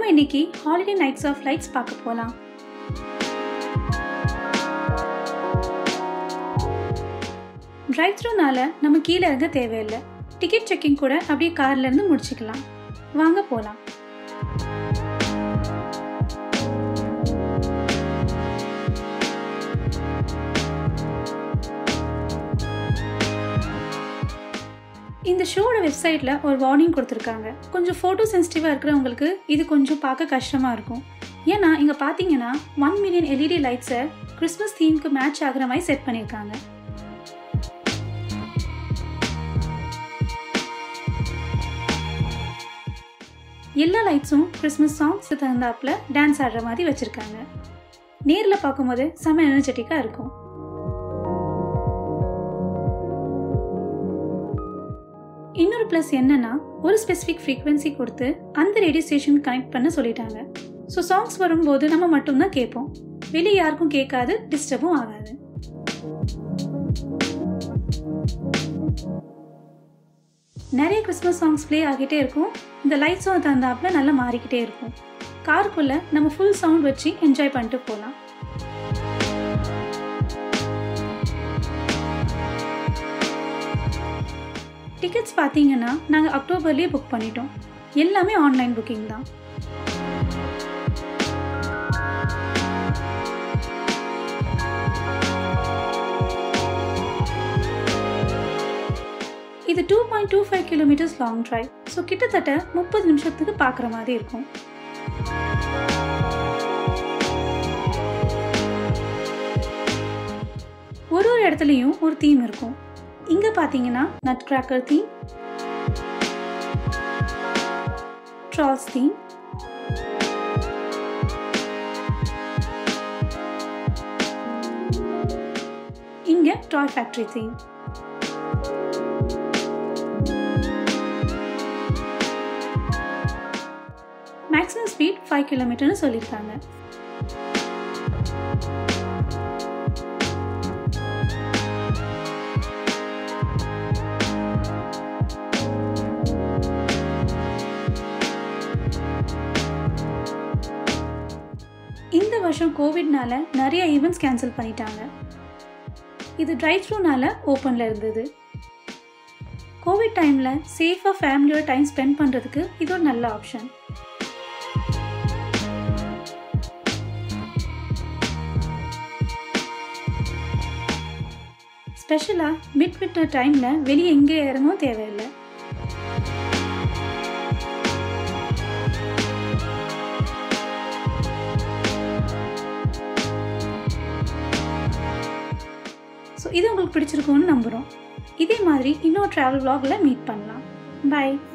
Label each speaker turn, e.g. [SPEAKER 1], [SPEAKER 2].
[SPEAKER 1] நம்ம இன்னைக்கு holiday nights of lights பார்க்க போகலாம் டிரைவ் த்ரூனால நம்ம கீழே இறங்க தேவையில்லை டிக்கெட் செக்கிங் கூட அப்படியே கார்ல இருந்து முடிச்சுக்கலாம் வாங்க போகலாம் இந்த ஷோட வெப்சைட்டில் ஒரு வார்னிங் கொடுத்துருக்காங்க கொஞ்சம் ஃபோட்டோ சென்சிட்டிவாக இருக்கிறவங்களுக்கு இது கொஞ்சம் பார்க்க கஷ்டமாக இருக்கும் ஏன்னா இங்கே பார்த்தீங்கன்னா ஒன் மில்லியன் எல்இடி லைட்ஸை கிறிஸ்மஸ் தீம்க்கு மேட்ச் ஆகிற மாதிரி செட் பண்ணியிருக்காங்க எல்லா லைட்ஸும் கிறிஸ்மஸ் சாங்ஸ் தகுந்தாப்புல டான்ஸ் ஆடுற மாதிரி வச்சுருக்காங்க நேரில் பார்க்கும்போது செம எனர்ஜெட்டிக்காக இருக்கும் இன்னொரு ப்ளஸ் என்னன்னா ஒரு ஸ்பெசிஃபிக் ஃப்ரீக்வன்சி கொடுத்து அந்த ரேடியோ ஸ்டேஷன் கனெக்ட் பண்ண சொல்லிட்டாங்க ஸோ சாங்ஸ் வரும்போது நம்ம மட்டும்தான் கேட்போம் வெளியே யாருக்கும் கேட்காது டிஸ்டர்பும் ஆகாது நிறைய கிறிஸ்மஸ் சாங்ஸ் ப்ளே ஆகிட்டே இருக்கும் இந்த லைட்ஸும் தந்தாப்புல நல்லா மாறிக்கிட்டே இருக்கும் காருக்குள்ள நம்ம ஃபுல் சவுண்ட் வச்சு என்ஜாய் பண்ணிட்டு போகலாம் டிக்கெட்ஸ் பார்த்தீங்கன்னா நாங்கள் அக்டோபர்லேயே புக் பண்ணிட்டோம் எல்லாமே ஆன்லைன் புக்கிங் தான் இது two point two five kilometres long drive so கிட்டத்தட்ட முப்பது நிமிஷத்துக்கு பார்க்குற மாதிரி இருக்கும் ஒரு ஒரு இடத்துலையும் ஒரு தீம் இருக்கும் இங்கே பார்த்தீங்கன்னா nutcracker theme trolls theme இங்கே toy factory theme maximum speed five கிலோமீட்டர்னு சொல்லியிருக்காங்க இந்த வருஷம் கோவிட்னால நிறைய ஈவெண்ட்ஸ் கேன்சல் பண்ணிட்டாங்க இது ட்ரைவ் த்ரூனால ஓப்பனில் இருந்தது கோவிட் டைமில் சேஃபாக ஃபேமிலியோட டைம் ஸ்பெண்ட் பண்ணுறதுக்கு இது ஒரு நல்ல ஆப்ஷன் ஸ்பெஷலாக மிட் விட்டர் டைமில் வெளியே எங்கே இறங்கவும் தேவையில்லை ஸோ இது உங்களுக்கு பிடிச்சிருக்கும்னு நம்புகிறோம் இதே மாதிரி இன்னொரு ட்ராவல் vlogல மீட் பண்ணலாம் பை